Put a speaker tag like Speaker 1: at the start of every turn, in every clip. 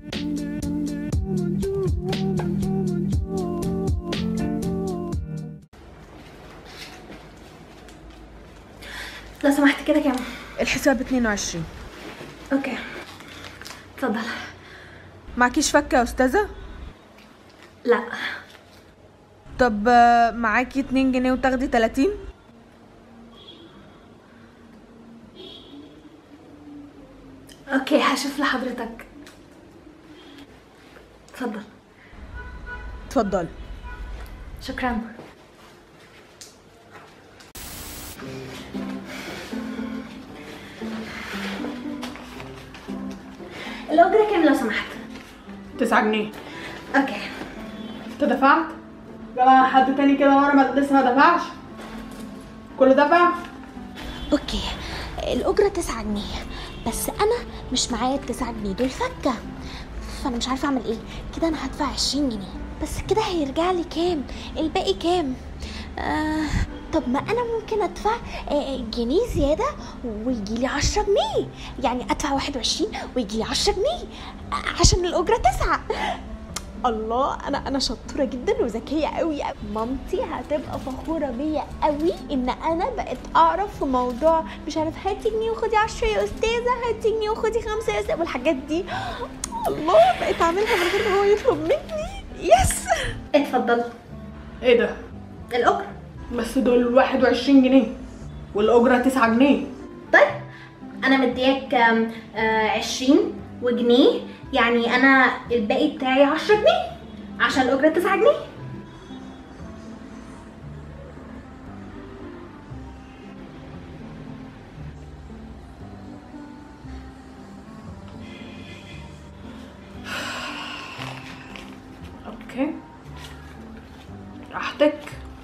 Speaker 1: لو سمحت كده كام
Speaker 2: الحساب 22
Speaker 1: اوكي اتفضل
Speaker 2: معكيش فكة يا أستاذة؟
Speaker 1: لا
Speaker 2: طب آه، معاكي 2 جنيه وتاخدي 30
Speaker 1: اوكي هشوف لحضرتك اتفضل
Speaker 2: اتفضلي
Speaker 1: شكرا الأجرة كام لو سمحت؟
Speaker 2: 9 جنيه
Speaker 1: اوكي
Speaker 2: انت دفعت؟ جماعة حد تاني كده ورا ما لسه ما دفعش كله دفع؟
Speaker 3: اوكي الاجره 9 جنيه بس انا مش معايا التسعة جنيه دول فكه فانا مش عارفه اعمل ايه كده انا هدفع 20 جنيه بس كده هيرجع لي كام الباقي كام آه طب ما انا ممكن ادفع آه جنيه زياده ويجي لي 10 جنيه يعني ادفع 21 ويجي لي 10 جنيه آه، عشان الاجره 9 الله انا انا شطوره جدا وذكيه قوي قوي مامتي هتبقى فخوره بيا قوي ان انا بقيت اعرف في موضوع مش عارف هاتي جنيه وخدي 10 يا استاذه هاتي جنيه وخدي خمسه يا استاذه والحاجات دي الله بقيت اعملها من غير ما هو يطلب مني يس
Speaker 1: اتفضل
Speaker 2: ايه ده؟
Speaker 1: الأجرة
Speaker 2: بس دول 21 جنيه والأجرة 9 جنيه
Speaker 1: طيب أنا مدياك آم، آه، عشرين وجنيه يعني أنا الباقي بتاعي عشرة جنيه عشان الأجرة تسعة جنيه
Speaker 2: اوكي راحتك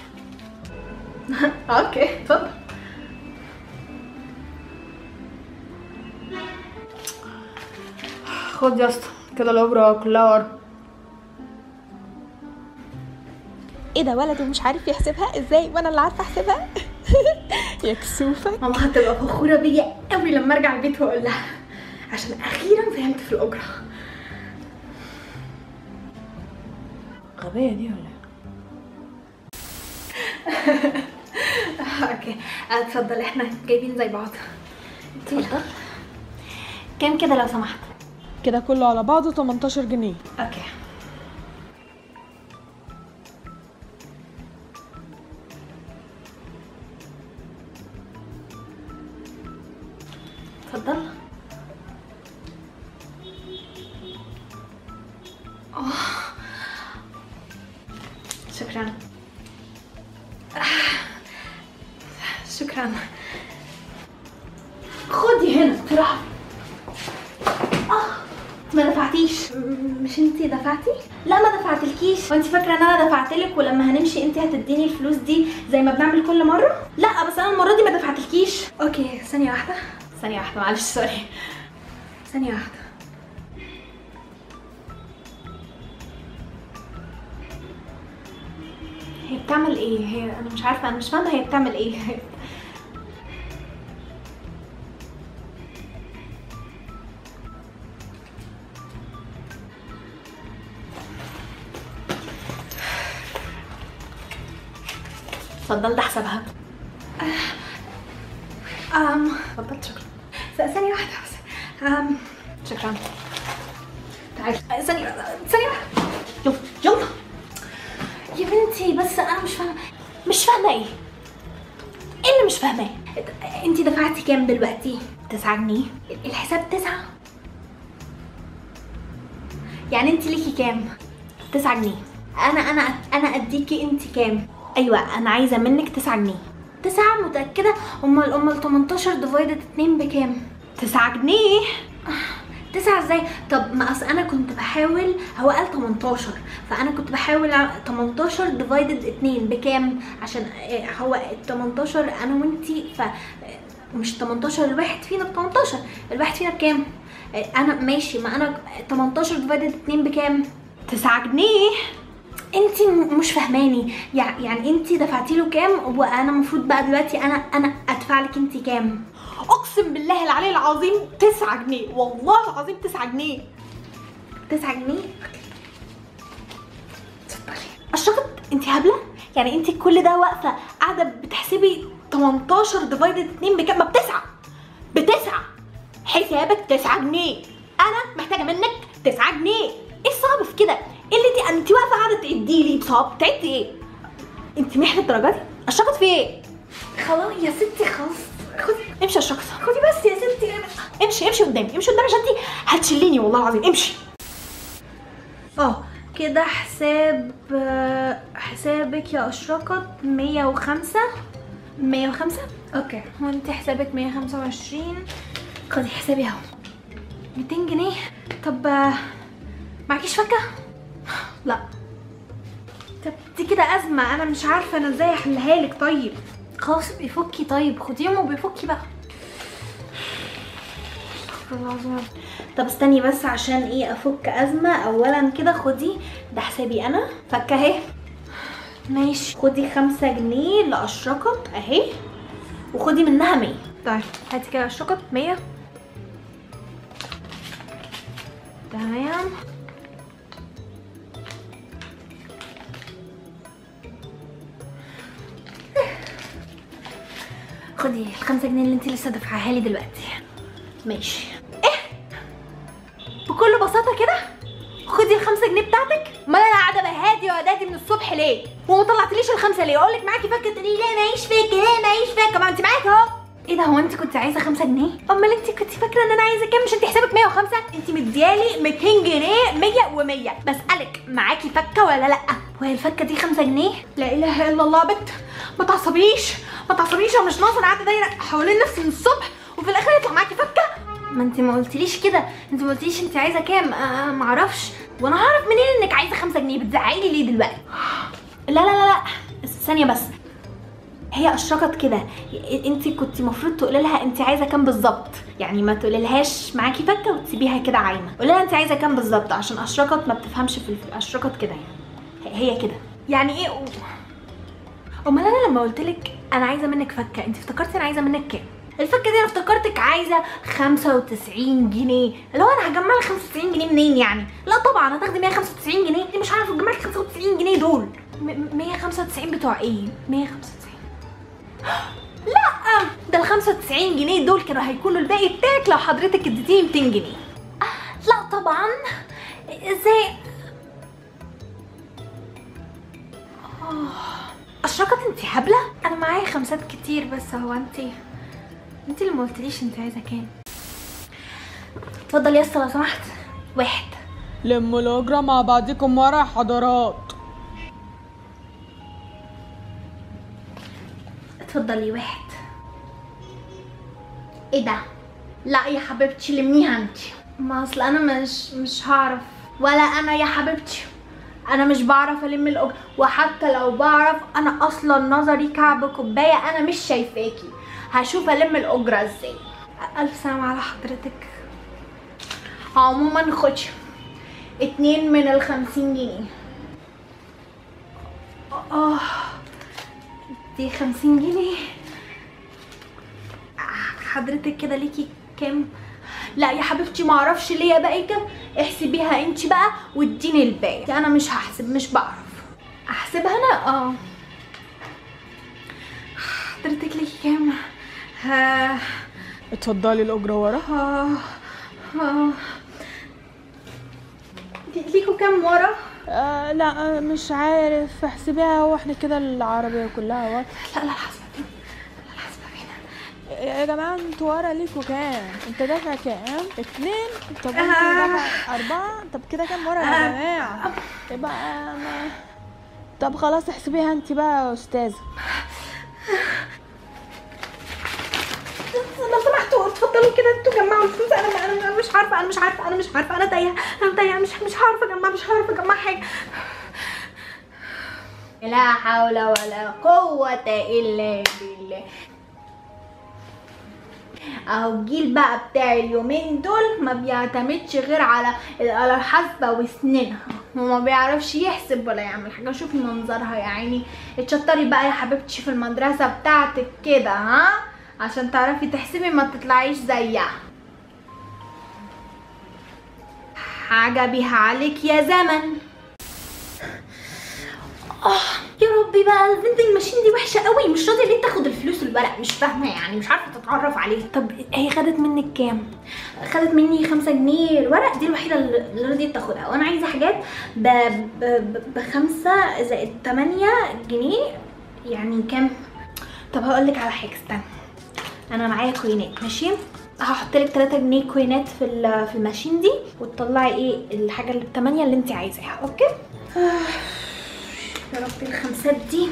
Speaker 1: اوكي اتفضل
Speaker 2: خد يا اسطى كده الأجرة كلها ورا
Speaker 3: ايه ده ولد ومش عارف يحسبها ازاي وانا اللي عارفه احسبها يا كسوفه
Speaker 1: ماما هتبقى فخورة بيا قوي لما ارجع البيت واقول لها عشان اخيرا فهمت في الأجرة
Speaker 2: غبية دي ولا إيه؟
Speaker 1: اوكي اتفضل احنا جايبين زي بعض اتفضل كام كده لو سمحت
Speaker 2: كده كله على بعضه 18 جنيه
Speaker 1: اوكي اتفضل أوه. شكرا شكرا خدي هنا بسرعه ما دفعتيش م- مش انتي دفعتي لا ما دفعتلكيش وانت فاكره ان انا دفعتلك ولما هنمشي انتي هتديني الفلوس دي زي ما بنعمل كل مره لا بس انا المره دي ما دفعتلكيش اوكي ثانيه واحده ثانيه واحده معلش سوري ثانيه واحده هي بتعمل ايه هي انا مش عارفه انا مش فاهمه هي بتعمل ايه اتفضل ده حسابها أم اتفضل شكرا ث- ثانية واحدة بس أم شكرا تعالي أه، ثانية ثانية واحدة يلا يلا يا بنتي بس أنا مش فاهمة مش فاهمة إيه؟ إيه اللي مش فاهماه؟ أنتي دفعتي كام دلوقتي؟ تسعة جنيه الحساب تسعة يعني أنتي ليكي كام؟ تسعة جنيه انا انا انا اديكي انت كام ايوه انا عايزه منك 9 جنيه 9 متاكده امال امال 18 ديفايدد 2 بكام 9 جنيه 9 ازاي طب ما اصل انا كنت بحاول هو قال 18 فانا كنت بحاول أع- 18 ديفايدد 2 بكام عشان آه، هو ال 18 انا وانتي ف آه، مش 18 الواحد فينا ب 18 الواحد فينا بكام آه، انا ماشي ما انا 18 ديفايدد 2 بكام 9 جنيه انت مش فاهماني يع- يعني انت دفعتي له كام وانا المفروض بقى دلوقتي انا انا ادفع لك انت كام
Speaker 2: اقسم بالله العلي العظيم 9 جنيه والله العظيم 9 جنيه
Speaker 1: 9 جنيه اتفضلي اشرقت انت هبله يعني انت كل ده واقفه قاعده بتحسبي 18 ديفايدد 2 بكام ما بتسعه بتسعه حسابك 9 جنيه انا محتاجه منك 9 جنيه ايه الصعب في كده ايه اللي انت انت واقفه قاعده تعدي لي بصعب تعدي ايه انت محتاجه الدرجه دي اشرقت في ايه خلاص يا ستي خلاص خدي امشي يا اشرقت خدي بس يا ستي امشي امشي قدامي امشي قدامي عشان انت هتشليني والله العظيم امشي اه كده حساب آه، حسابك يا اشرقت 105 105 اوكي وانت حسابك 125 خدي حسابي اهو 200 جنيه طب آه، معكيش فكه لا طب دي كده ازمه انا مش عارفه انا ازاي احلها لك طيب خلاص بيفكي طيب خديهم وبيفكي بقى استغفر الله العظيم. طب استني بس عشان ايه افك ازمه اولا كده خدي ده حسابي انا فكه اهي ماشي خدي خمسة جنيه لأشرقت اهي وخدي منها مية طيب هاتي كده أشرقت مية تمام خدي الخمسة جنيه اللي انت لسه دافعاها لي دلوقتي ماشي ايه بكل بساطة كده خدي الخمسة جنيه بتاعتك امال انا قاعدة بهادي وهدادي من الصبح ليه وما طلعتليش الخمسة ليه اقول لك معاكي فكة تقولي ليه معيش فاكة ليه معيش فاكة ما انت معاكي اهو ايه ده هو انت كنت عايزه 5 جنيه امال انت كنت فاكره ان انا عايزه كام مش انت حسابك 105 انت مديالي 200 جنيه 100 و100 بسالك معاكي فكه ولا لا وهي الفكه دي 5 جنيه لا اله الا الله بت ما تعصبيش ما تعصبيش انا مش ناقصه انا قاعده دايره حوالين نفسي من الصبح وفي الاخر يطلع معاكي فكه ما انت ما قلتليش كده انت ما قلتليش انت عايزه كام آه ما اعرفش وانا هعرف منين انك عايزه 5 جنيه بتزعقي لي ليه دلوقتي لا لا لا لا ثانيه بس هي اشرقت كده انت كنت المفروض تقولي لها انت عايزه كام بالظبط يعني ما تقولي لهاش معاكي فكه وتسيبيها كده عايمه قولي لها انت عايزه كام بالظبط عشان اشرقت ما بتفهمش في الف- اشرقت كده يعني هي كده يعني ايه امال انا لما قلت لك انا عايزه منك فكه انت افتكرتي انا عايزه منك كام الفكه دي انا افتكرتك عايزه 95 جنيه اللي هو انا هجمع لك 95 جنيه منين يعني لا طبعا هتاخدي 195 جنيه دي مش عارفه اجمع لك 95 جنيه دول م- 195 بتوع ايه 195 لا ده ال 95 جنيه دول كانوا هيكونوا الباقي بتاعك لو حضرتك اديتيني 200 جنيه آه، لا طبعا ازاي آه، اشرقت انت هبله انا معايا خمسات كتير بس هو انت انت اللي ما قلتليش انت عايزه كام اتفضل يا اسطى لو سمحت واحد
Speaker 2: لموا الأجرة مع بعضكم ورا يا حضرات
Speaker 1: اتفضلي واحد ايه ده لا يا حبيبتي لميها انت ما اصل انا مش مش هعرف ولا انا يا حبيبتي انا مش بعرف الم الاجر وحتى لو بعرف انا اصلا نظري كعب كوبايه انا مش شايفاكي هشوف الم الاجره ازاي الف سلام على حضرتك عموما خدي اتنين من الخمسين جنيه اه دي خمسين جنيه حضرتك كده ليكي كام لا يا حبيبتي ما اعرفش ليا باقي كام احسبيها انت بقى واديني الباقي انا مش هحسب مش بعرف احسبها انا اه حضرتك ليكي كام ها
Speaker 2: اتفضلي الأجرة ورا
Speaker 1: اه اه ليكوا كام ورا
Speaker 2: آه لا مش عارف احسبيها واحنا كده العربية كلها ورا
Speaker 1: لا لا الحسبة دي لا الحسبة فين
Speaker 2: يا جماعة انتوا ورا ليكوا كام؟ انت دافع كام؟ اتنين؟ طب انت
Speaker 1: آه.
Speaker 2: دافع أربعة؟ طب كده كام ورا يا
Speaker 1: آه.
Speaker 2: جماعة؟ يبقى ما... طب خلاص احسبيها انت بقى يا أستاذة
Speaker 1: لو سمحتوا اتفضلوا كده انتوا جمعوا الفلوس انا انا أنا مش عارفه انا مش عارفه انا مش عارفه انا تايهه انا تايهه مش مش عارفه اجمع مش عارفه اجمع حاجه لا حول ولا قوة إلا بالله اهو الجيل بقى بتاع اليومين دول ما بيعتمدش غير على على الحاسبة وسنينها وما بيعرفش يحسب ولا يعمل حاجة شوفي منظرها يا عيني اتشطري بقى يا حبيبتي في المدرسة بتاعتك كده ها عشان تعرفي تحسبي ما تطلعيش زيها عجبها عليك يا زمن اه يا ربي بقى الفندنج ماشين دي وحشه قوي مش راضيه ليه تاخد الفلوس الورق مش فاهمه يعني مش عارفه تتعرف عليه طب هي خدت منك كام خدت مني خمسة جنيه الورق دي الوحيده اللي رضيت تاخدها وانا عايزه حاجات ب... ب... ب... بخمسة زائد تمانية جنيه يعني كام طب هقول لك على حاجه استنى انا معايا كوينات ماشي هحط لك 3 جنيه كوينات في ال- في الماشين دي وتطلعي ايه الحاجه اللي بتمانية اللي انت عايزاها اوكي آه، يا رب الخمسات دي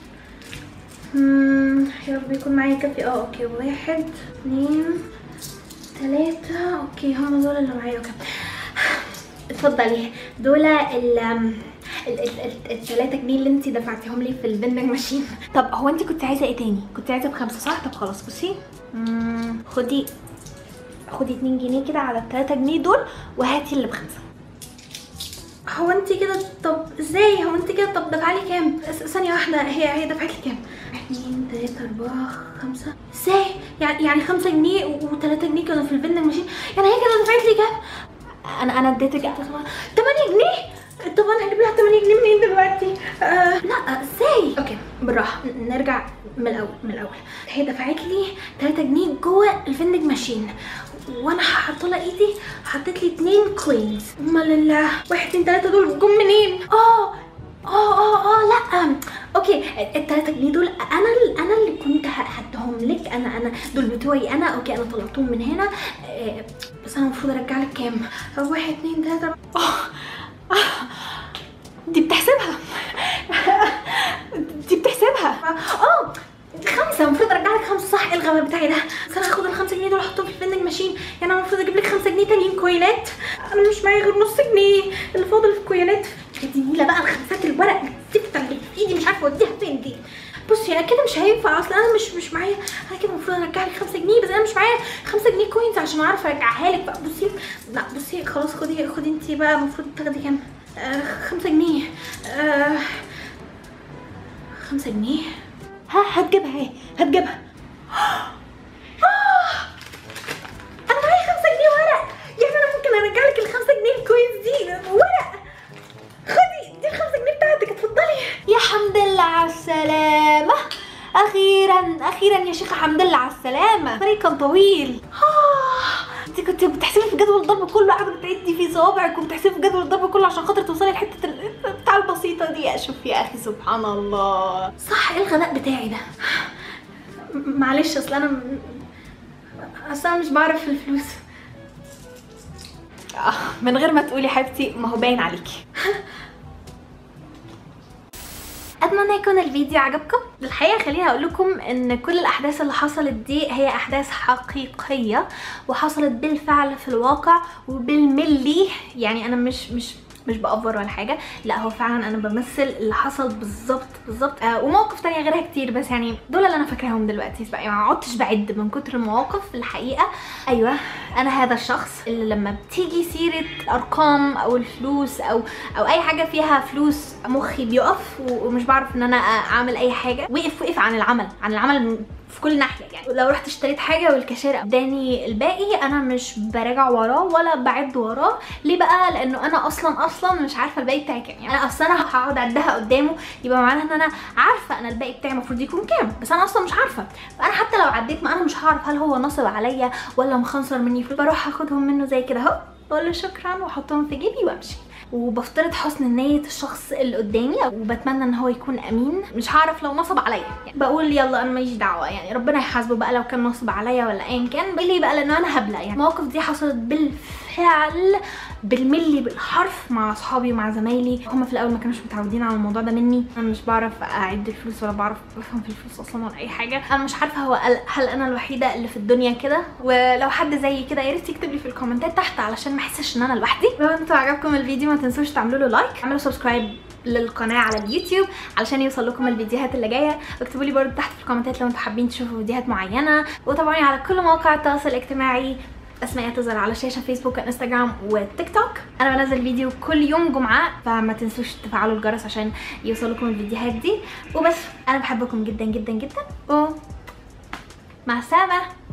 Speaker 1: مم، يا رب يكون معايا كافي اه اوكي واحد اتنين تلاتة اوكي هم دول اللي معايا اوكي اتفضلي دول ال ال- ال- ال- التلاتة جنيه اللي انت دفعتيهم لي في الفندنج ماشين طب هو انت كنت عايزه ايه تاني كنت عايزه بخمسه صح طب خلاص بصي مم، خدي خدي 2 جنيه كده على التلاتة جنيه دول وهاتي اللي بخمسه هو انت كده طب ازاي هو انت كده طب دفعلي كام س- ثانيه واحده هي هي دفعت لي كام اتنين تلاته اربعه خمسه ازاي يعني يعني خمسة جنيه وتلاتة جنيه كانوا في الفندنج ماشين يعني هي كده دفعت لي كام انا انا اديتك 8 جنيه طب انا هجيب لها 8 جنيه منين دلوقتي آه لا ازاي اوكي بالراحه ن- نرجع من الاول من الاول هي دفعت لي 3 جنيه جوه الفندنج ماشين وانا هحط لها ايدي حطيت لي 2 كوينز امال ال 1 2 3 دول جم منين اه اه اه اه لا اوكي ال 3 جنيه دول انا ال- انا اللي كنت ه- هديهم لك انا انا دول بتوعي انا اوكي انا طلعتهم من هنا آه، بس انا المفروض ارجع لك كام؟ واحد اتنين تلاته أربعة. آه، آه، دي بتحسبها دي بتحسبها اه خمسة المفروض ارجع لك خمسة صح ايه الغباء بتاعي ده بس انا هاخد الخمسة جنيه دول احطهم في الفندنج ماشين يعني انا المفروض اجيب لك خمسة جنيه تانيين كوينات انا مش معايا غير نص جنيه اللي فاضل في الكوينات دي نيلة بقى الخمسات الورق الزفت اللي في ايدي مش عارفة اوديها فين دي بصي انا كده مش هينفع اصلا انا مش مش معايا انا كده المفروض ارجع لك 5 جنيه بس انا مش معايا 5 جنيه كوينز عشان اعرف ارجعها لك بقى بصي لا بصي خلاص خدي خدي انت بقى المفروض تاخدي كام؟ 5 جنيه آه 5 جنيه ها هتجيبها ايه؟ هتجيبها آه، انا معايا 5 جنيه ورق يعني انا ممكن ارجع لك ال 5 جنيه الكوينز دي ورق خدي دي ال 5 جنيه بتاعتك اتفضلي يا حمد لله على السلامة أخيرا أخيرا يا شيخة حمد لله على السلامة الطريق كان طويل آه، انت كنت بتحسبي في جدول الضرب كله قاعدة بتعدي في صوابعك وبتحسبي في جدول الضرب كله عشان خاطر توصلي لحتة ال- بتاع البسيطة دي أشوف يا أخي سبحان الله صح ايه الغباء بتاعي ده م- معلش أصل أنا م- أصل أنا مش بعرف الفلوس آه، من غير ما تقولي حبيبتي ما هو باين عليكي اتمنى يكون الفيديو عجبكم الحقيقه خليني اقول لكم ان كل الاحداث اللي حصلت دي هي احداث حقيقيه وحصلت بالفعل في الواقع وبالملي يعني انا مش مش مش بأفور ولا حاجة لا هو فعلا انا بمثل اللي حصل بالظبط بالظبط آه ومواقف تانية غيرها كتير بس يعني دول اللي انا فاكراهم دلوقتي بقى يعني ما عدتش بعد من كتر المواقف الحقيقة ايوه انا هذا الشخص اللي لما بتيجي سيرة ارقام او الفلوس او او اي حاجة فيها فلوس مخي بيقف و- ومش بعرف ان انا اعمل اي حاجة وقف وقف عن العمل عن العمل في كل ناحيه يعني لو رحت اشتريت حاجه والكاشير اداني الباقي انا مش براجع وراه ولا بعد وراه ليه بقى لانه انا اصلا اصلا مش عارفه الباقي بتاعي كام يعني انا اصلا انا هقعد اعدها قدامه يبقى معناها ان انا عارفه انا الباقي بتاعي المفروض يكون كام بس انا اصلا مش عارفه فانا حتى لو عديت ما انا مش هعرف هل هو نصب عليا ولا مخنصر مني فلوس بروح اخدهم منه زي كده اهو بقول له شكرا واحطهم في جيبي وامشي وبفترض حسن نية الشخص اللي قدامي وبتمنى ان هو يكون امين مش هعرف لو نصب عليا يعني بقول يلا انا ماليش دعوه يعني ربنا يحاسبه بقى لو كان نصب عليا ولا ايا كان ليه بقى لان انا هبله يعني المواقف دي حصلت بالفعل بالملي بالحرف مع اصحابي ومع زمايلي هم في الاول ما كانوش متعودين على الموضوع ده مني انا مش بعرف اعد الفلوس ولا بعرف افهم في الفلوس اصلا ولا اي حاجه انا مش عارفه هو قال- هل انا الوحيده اللي في الدنيا كده ولو حد زي كده يا ريت يكتب لي في الكومنتات تحت علشان ما احسش ان انا لوحدي لو انتوا عجبكم الفيديو ما تنسوش تعملوا له لايك اعملوا سبسكرايب للقناه على اليوتيوب علشان يوصل لكم الفيديوهات اللي جايه واكتبوا لي برضو تحت في الكومنتات لو انتوا حابين تشوفوا فيديوهات معينه وتابعوني على كل مواقع التواصل الاجتماعي اسمائي هتظهر على شاشه فيسبوك انستغرام وتيك توك انا بنزل فيديو كل يوم جمعه فما تنسوش تفعلوا الجرس عشان يوصل لكم الفيديوهات دي وبس انا بحبكم جدا جدا جدا و مع السلامه